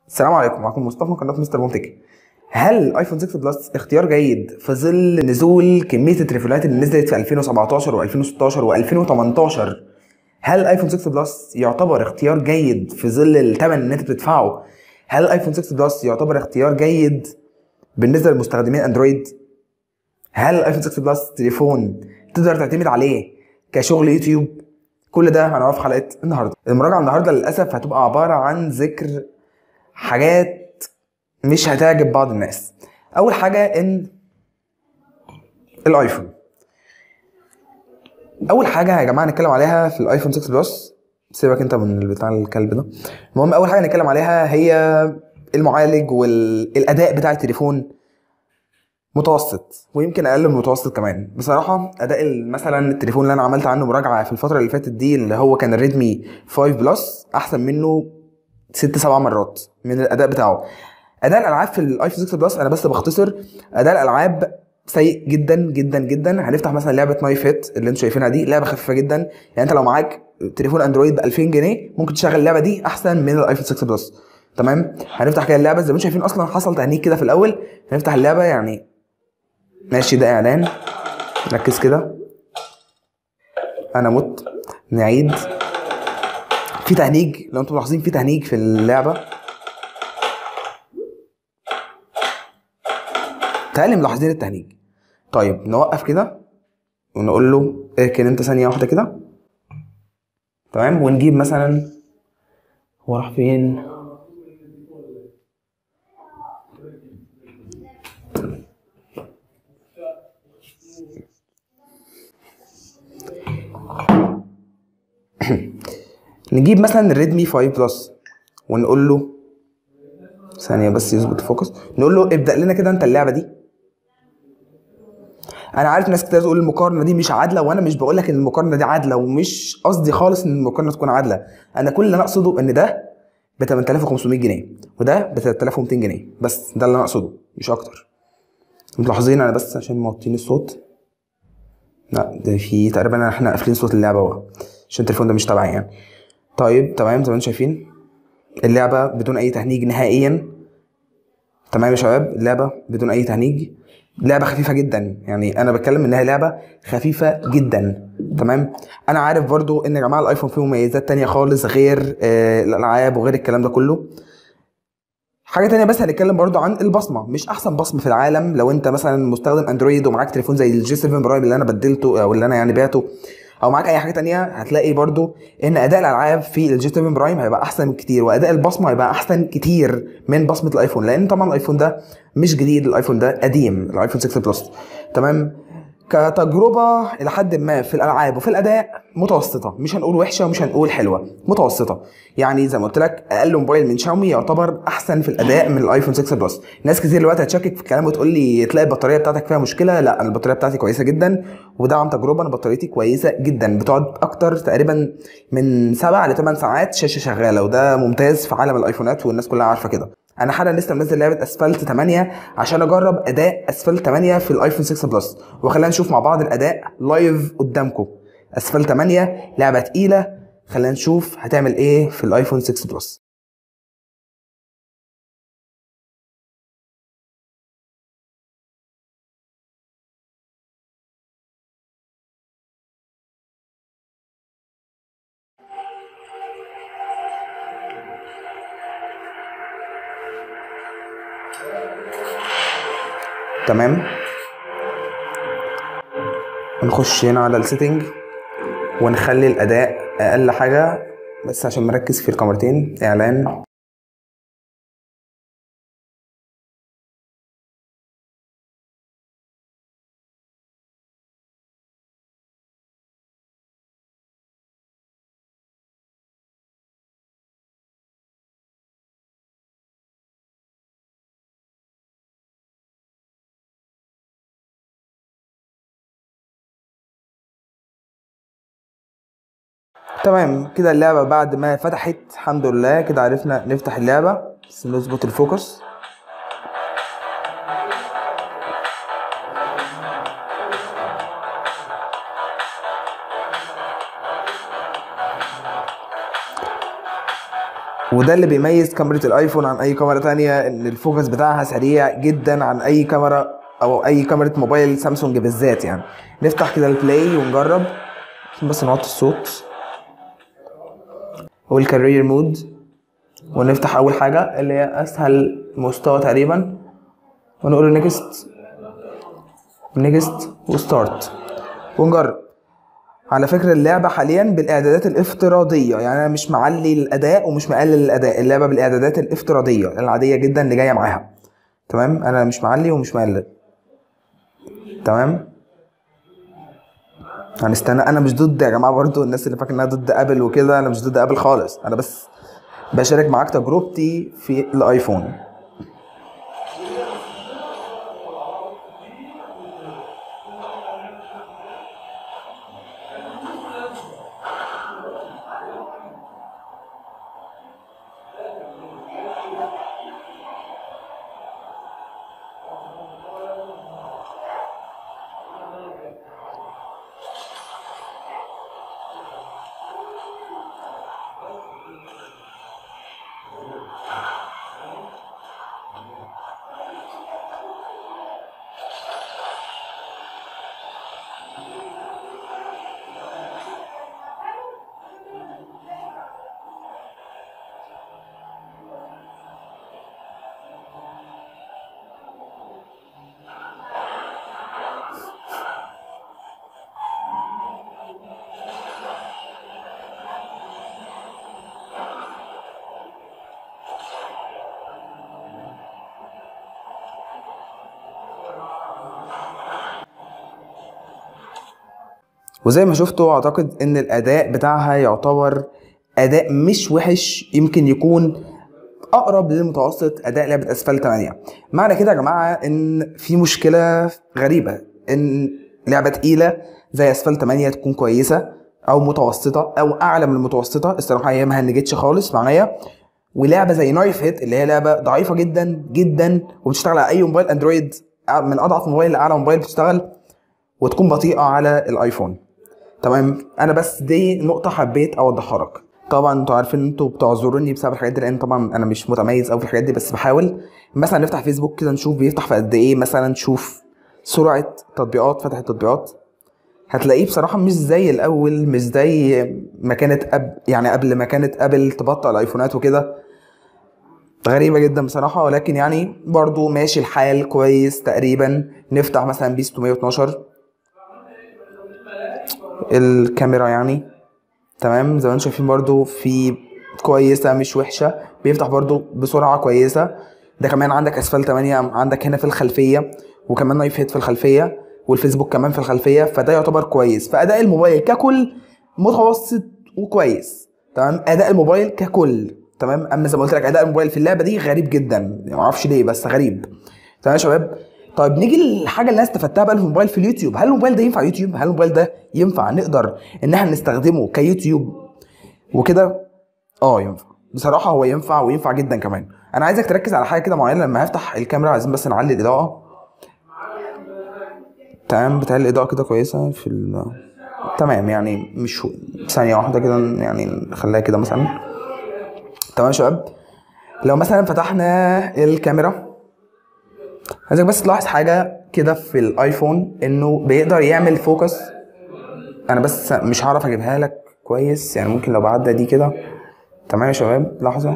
السلام عليكم معكم مصطفى من قناه مستر مونتك هل الايفون 6 بلس اختيار جيد في ظل نزول كميه التليفونات اللي نزلت في 2017 و2016 و2018 هل الايفون 6 بلس يعتبر اختيار جيد في ظل الثمن اللي انت بتدفعه هل الايفون 6 بلس يعتبر اختيار جيد بالنسبه لمستخدمين اندرويد هل الايفون 6 بلس تليفون تقدر تعتمد عليه كشغل يوتيوب كل ده هنعرف في حلقه النهارده المراجعه النهارده للاسف هتبقى عباره عن ذكر حاجات مش هتعجب بعض الناس اول حاجه ان الايفون اول حاجه يا جماعه نتكلم عليها في الايفون 6 بلس سيبك انت من بتاع الكلب ده المهم اول حاجه نتكلم عليها هي المعالج والاداء بتاع التليفون متوسط ويمكن اقل من المتوسط كمان بصراحه اداء مثلا التليفون اللي انا عملت عنه مراجعه في الفتره اللي فاتت دي اللي هو كان الريدمي 5 بلس احسن منه ست سبع مرات من الاداء بتاعه اداء الالعاب في الايفون 6 بلس انا بس بختصر اداء الالعاب سيء جدا جدا جدا هنفتح مثلا لعبه ماي فيت اللي انتوا شايفينها دي لعبه خفيفه جدا يعني انت لو معاك تليفون اندرويد ب 2000 جنيه ممكن تشغل اللعبه دي احسن من الايفون 6 بلس تمام هنفتح كده اللعبه زي ما انتم شايفين اصلا حصل تهنيك كده في الاول هنفتح اللعبه يعني ماشي ده اعلان ركز كده انا مت نعيد في تهنيج لو انتم ملاحظين في تهنيج في اللعبه تهيألي ملاحظين التهنيج طيب نوقف كده ونقول له اركن انت ثانيه واحده كده تمام ونجيب مثلا هو راح فين نجيب مثلا الريدمي 5 بلس ونقول له ثانية بس يظبط الفوكس نقول له ابدأ لنا كده انت اللعبة دي انا عارف ناس كتير تقول المقارنة دي مش عادلة وانا مش بقول لك ان المقارنة دي عادلة ومش قصدي خالص ان المقارنة تكون عادلة انا كل اللي انا اقصده ان ده ب 8500 جنيه وده ب 3200 جنيه بس ده اللي انا اقصده مش اكتر ملاحظين انا بس عشان موطين الصوت لا ده في تقريبا احنا قافلين صوت اللعبة بقى عشان التليفون ده مش تبعي يعني طيب تمام زي ما انتم شايفين اللعبة بدون أي تهنيج نهائيا تمام يا شباب اللعبة بدون أي تهنيج لعبة خفيفة جدا يعني أنا بتكلم إنها لعبة خفيفة جدا تمام أنا عارف برضو إن يا جماعة الأيفون فيه مميزات تانية خالص غير آه الألعاب وغير الكلام ده كله حاجة تانية بس هنتكلم برضو عن البصمة مش أحسن بصمة في العالم لو أنت مثلا مستخدم أندرويد ومعاك تليفون زي الجي 7 برايم اللي أنا بدلته أو اللي أنا يعني بعته او معاك اي حاجه تانية هتلاقي برضو ان اداء الالعاب في الجي 7 برايم هيبقى احسن كتير واداء البصمه هيبقى احسن كتير من بصمه الايفون لان طبعا الايفون ده مش جديد الايفون ده قديم الايفون 6 بلس تمام كتجربة إلى حد ما في الألعاب وفي الأداء متوسطة مش هنقول وحشة ومش هنقول حلوة متوسطة يعني زي ما قلت لك أقل موبايل من شاومي يعتبر أحسن في الأداء من الأيفون 6 بلس ناس كتير دلوقتي هتشكك في الكلام وتقول لي تلاقي البطارية بتاعتك فيها مشكلة لا أنا البطارية بتاعتي كويسة جدا وده عن تجربة أنا بطاريتي كويسة جدا بتقعد أكتر تقريبا من 7 ل 8 ساعات شاشة شغالة وده ممتاز في عالم الأيفونات والناس كلها عارفة كده انا حالا لسه منزل لعبه اسفلت 8 عشان اجرب اداء اسفلت 8 في الايفون 6 بلس وخلينا نشوف مع بعض الاداء لايف قدامكم اسفلت 8 لعبه تقيله خلينا نشوف هتعمل ايه في الايفون 6 بلس تمام نخش هنا على السيتنج ونخلي الاداء اقل حاجه بس عشان نركز في الكاميرتين اعلان تمام كده اللعبة بعد ما فتحت الحمد لله كده عرفنا نفتح اللعبة بس نظبط الفوكس وده اللي بيميز كاميرا الايفون عن اي كاميرا تانية ان الفوكس بتاعها سريع جدا عن اي كاميرا او اي كاميرا موبايل سامسونج بالذات يعني نفتح كده البلاي ونجرب عشان بس نوطي الصوت والكارير مود ونفتح اول حاجه اللي هي اسهل مستوى تقريبا ونقول نيكست نيكست وستارت ونجرب على فكرة اللعبة حاليا بالإعدادات الافتراضية يعني أنا مش معلي الأداء ومش مقلل الأداء اللعبة بالإعدادات الافتراضية العادية جدا اللي جاية معاها تمام أنا مش معلي ومش مقلل تمام هنستنى أنا مش ضد يا جماعة برضو الناس اللي فاكرة إنها ضد أبل وكده أنا مش ضد أبل خالص أنا بس بشارك معاك تجربتي في الآيفون وزي ما شفتوا اعتقد ان الاداء بتاعها يعتبر اداء مش وحش يمكن يكون اقرب للمتوسط اداء لعبه اسفل 8 معنى كده يا جماعه ان في مشكله غريبه ان لعبه تقيله زي اسفل 8 تكون كويسه او متوسطه او اعلى من المتوسطه الصراحه هي ما هنجتش خالص معايا ولعبه زي نايف هيت اللي هي لعبه ضعيفه جدا جدا وبتشتغل على اي موبايل اندرويد من اضعف موبايل لاعلى موبايل بتشتغل وتكون بطيئه على الايفون تمام انا بس دي نقطه حبيت اوضحها لك طبعا انتوا عارفين ان انتوا بتعذروني بسبب الحاجات دي لان طبعا انا مش متميز قوي في الحاجات دي بس بحاول مثلا نفتح فيسبوك كده نشوف بيفتح في قد ايه مثلا نشوف سرعه تطبيقات فتح التطبيقات هتلاقيه بصراحه مش زي الاول مش زي ما كانت أب يعني قبل ما كانت ابل تبطئ الايفونات وكده غريبه جدا بصراحه ولكن يعني برضو ماشي الحال كويس تقريبا نفتح مثلا بي 612 الكاميرا يعني تمام زي ما انتم شايفين برضو في كويسه مش وحشه بيفتح برضو بسرعه كويسه ده كمان عندك اسفل 8 عندك هنا في الخلفيه وكمان نايف هيت في الخلفيه والفيسبوك كمان في الخلفيه فده يعتبر كويس فاداء الموبايل ككل متوسط وكويس تمام اداء الموبايل ككل تمام اما زي ما قلت لك اداء الموبايل في اللعبه دي غريب جدا يعني ما اعرفش ليه بس غريب تمام يا شباب طيب نيجي للحاجه اللي انا استفدتها بقى في الموبايل في اليوتيوب هل الموبايل ده ينفع يوتيوب هل الموبايل ده ينفع نقدر ان احنا نستخدمه كيوتيوب وكده اه ينفع بصراحه هو ينفع وينفع جدا كمان انا عايزك تركز على حاجه كده معينه لما هفتح الكاميرا عايزين بس نعلي الاضاءه تمام بتهيألي الاضاءه كده كويسه في ال... تمام يعني مش ثانيه واحده كده يعني نخليها كده مثلا تمام يا شباب لو مثلا فتحنا الكاميرا عايزك بس تلاحظ حاجه كده في الايفون انه بيقدر يعمل فوكس انا بس مش هعرف اجيبها لك كويس يعني ممكن لو بعدى دي كده تمام يا شباب لحظه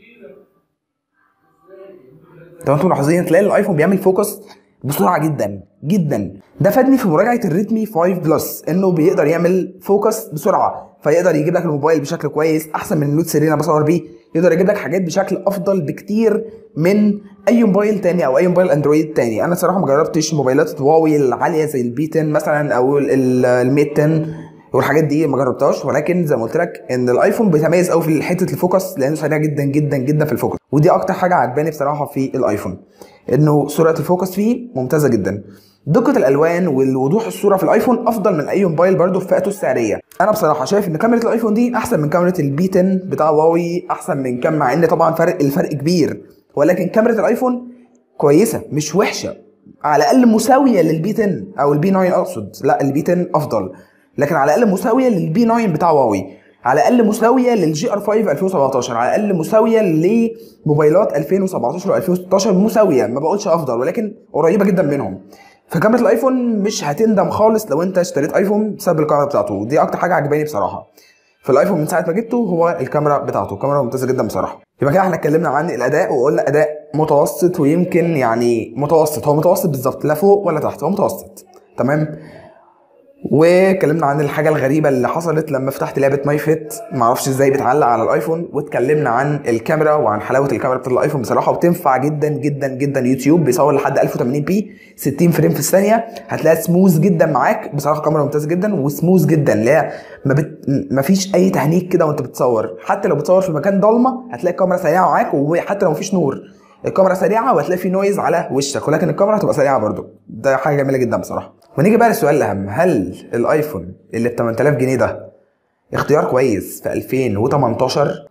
لو انتم ملاحظين تلاقي الايفون بيعمل فوكس بسرعه جدا جدا ده فادني في مراجعه الريدمي 5 بلس انه بيقدر يعمل فوكس بسرعه فيقدر يجيب لك الموبايل بشكل كويس احسن من النوت 3 اللي انا بصور بيه يقدر يجيب لك حاجات بشكل افضل بكتير من اي موبايل تاني او اي موبايل اندرويد تاني انا صراحه ما جربتش موبايلات هواوي العاليه زي البي 10 مثلا او الميت 10 والحاجات دي ما جربتهاش ولكن زي ما قلت لك ان الايفون بيتميز قوي في حته الفوكس لانه سريع جدا جدا جدا في الفوكس ودي اكتر حاجه عجباني بصراحه في الايفون انه سرعه الفوكس فيه ممتازه جدا دقة الألوان والوضوح الصورة في الأيفون أفضل من أي موبايل برضه في فئته السعرية. أنا بصراحة شايف إن كاميرا الأيفون دي أحسن من كاميرا البي 10 بتاع هواوي أحسن من كام مع إن طبعا فرق الفرق كبير ولكن كاميرا الأيفون كويسة مش وحشة على الأقل مساوية للبي 10 أو البي 9 أقصد لا البي 10 أفضل لكن على الأقل مساوية للبي 9 بتاع هواوي على الاقل مساويه للجي ار 5 2017 على الاقل مساويه لموبايلات 2017 و2016 مساويه ما بقولش افضل ولكن قريبه جدا منهم فكاميرا الايفون مش هتندم خالص لو انت اشتريت ايفون بسبب الكاميرا بتاعته دي اكتر حاجه عجباني بصراحه في الايفون من ساعه ما جبته هو الكاميرا بتاعته كاميرا ممتازه جدا بصراحه يبقى كده احنا اتكلمنا عن الاداء وقلنا اداء متوسط ويمكن يعني متوسط هو متوسط بالظبط لا فوق ولا تحت هو متوسط تمام واتكلمنا عن الحاجه الغريبه اللي حصلت لما فتحت لعبه ماي فيت معرفش ازاي بتعلق على الايفون واتكلمنا عن الكاميرا وعن حلاوه الكاميرا بتاعت الايفون بصراحه وبتنفع جدا جدا جدا يوتيوب بيصور لحد 1080 بي 60 فريم في الثانيه هتلاقيها سموث جدا معاك بصراحه كاميرا ممتازه جدا وسموث جدا اللي هي ما, بت... ما فيش اي تهنيك كده وانت بتصور حتى لو بتصور في مكان ضلمه هتلاقي الكاميرا سريعه معاك وحتى لو مفيش نور الكاميرا سريعه وهتلاقي في نويز على وشك ولكن الكاميرا هتبقى سريعه برضو ده حاجه جميله جدا بصراحه ونيجي بقى للسؤال الاهم هل الايفون اللي ب 8000 جنيه ده اختيار كويس في 2018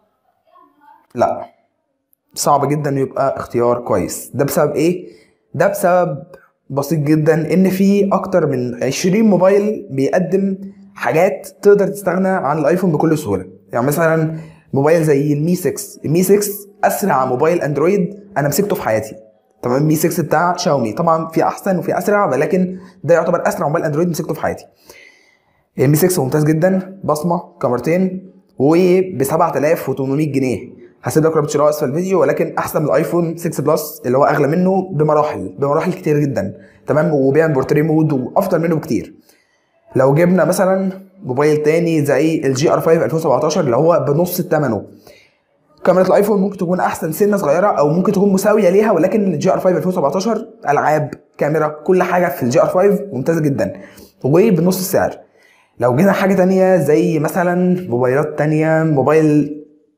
لا صعب جدا يبقى اختيار كويس ده بسبب ايه ده بسبب بسيط جدا ان في اكتر من 20 موبايل بيقدم حاجات تقدر تستغنى عن الايفون بكل سهوله يعني مثلا موبايل زي المي 6 المي 6 اسرع موبايل اندرويد انا مسكته في حياتي تمام مي 6 بتاع شاومي طبعا في احسن وفي اسرع ولكن ده يعتبر اسرع موبايل اندرويد مسكته في حياتي المي 6 ممتاز جدا بصمه كاميرتين وب 7800 جنيه هسيب لك رابط شراء اسفل الفيديو ولكن احسن من الايفون 6 بلس اللي هو اغلى منه بمراحل بمراحل كتير جدا تمام وبيعمل بورتري مود وافضل منه بكتير لو جبنا مثلا موبايل تاني زي الجي ار 5 2017 اللي هو بنص ثمنه كاميرا الايفون ممكن تكون احسن سنه صغيره او ممكن تكون مساويه ليها ولكن الجي ار 5 2017 العاب كاميرا كل حاجه في الجي ار 5 ممتازه جدا وبنص السعر لو جينا حاجه تانية زي مثلا موبايلات تانية موبايل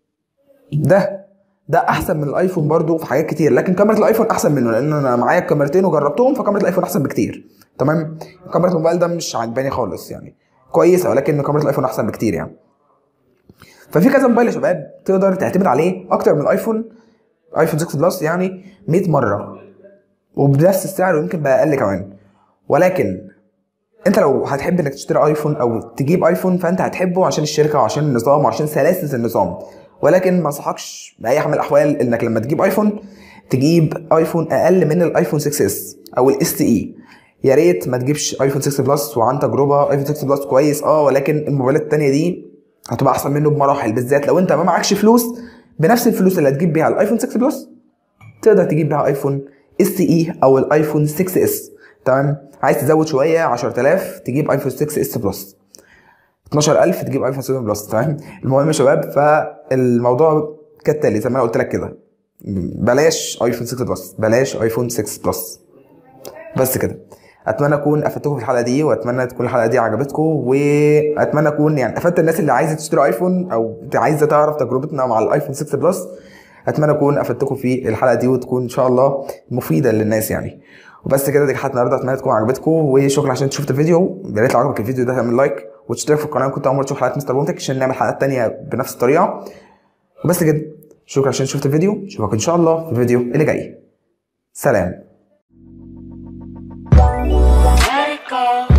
ده ده احسن من الايفون برضو في حاجات كتير لكن كاميرا الايفون احسن منه لان انا معايا الكاميرتين وجربتهم فكاميرا الايفون احسن بكتير تمام كاميرا الموبايل ده مش عجباني خالص يعني كويسه ولكن كاميرا الايفون احسن بكتير يعني ففي كذا موبايل يا شباب تقدر تعتمد عليه اكتر من الايفون ايفون 6 بلس يعني 100 مره وبنفس السعر ويمكن باقل كمان ولكن انت لو هتحب انك تشتري ايفون او تجيب ايفون فانت هتحبه عشان الشركه وعشان النظام وعشان سلاسه النظام ولكن ما انصحكش باي حال من الاحوال انك لما تجيب ايفون تجيب ايفون اقل من الايفون 6 اس او الاس اي يا ريت ما تجيبش ايفون 6 بلس وعن تجربه ايفون 6 بلس كويس اه ولكن الموبايلات التانية دي هتبقى احسن منه بمراحل بالذات لو انت ما معكش فلوس بنفس الفلوس اللي هتجيب بيها الايفون 6 بلس تقدر تجيب بيها ايفون اس اي او الايفون 6 اس تمام عايز تزود شويه 10000 تجيب ايفون 6 اس بلس 12000 تجيب ايفون 7 بلس تمام المهم يا شباب فالموضوع كالتالي زي ما انا قلت لك كده بلاش ايفون 6 بلس بلاش ايفون 6 بلس بس كده اتمنى اكون افدتكم في الحلقه دي واتمنى تكون الحلقه دي عجبتكم واتمنى اكون يعني افدت الناس اللي عايزه تشتري ايفون او عايزه تعرف تجربتنا مع الايفون 6 بلس اتمنى اكون افدتكم في الحلقه دي وتكون ان شاء الله مفيده للناس يعني وبس كده دي حلقه النهارده اتمنى تكون عجبتكم وشكرا عشان شفت الفيديو يا ريت لو عجبك الفيديو ده تعمل لايك وتشترك في القناه كنت اول مره تشوف حلقات مستر بومتك عشان نعمل حلقات تانية بنفس الطريقه وبس كده شكرا عشان شفت الفيديو اشوفك ان شاء الله في الفيديو اللي جاي سلام Let it go.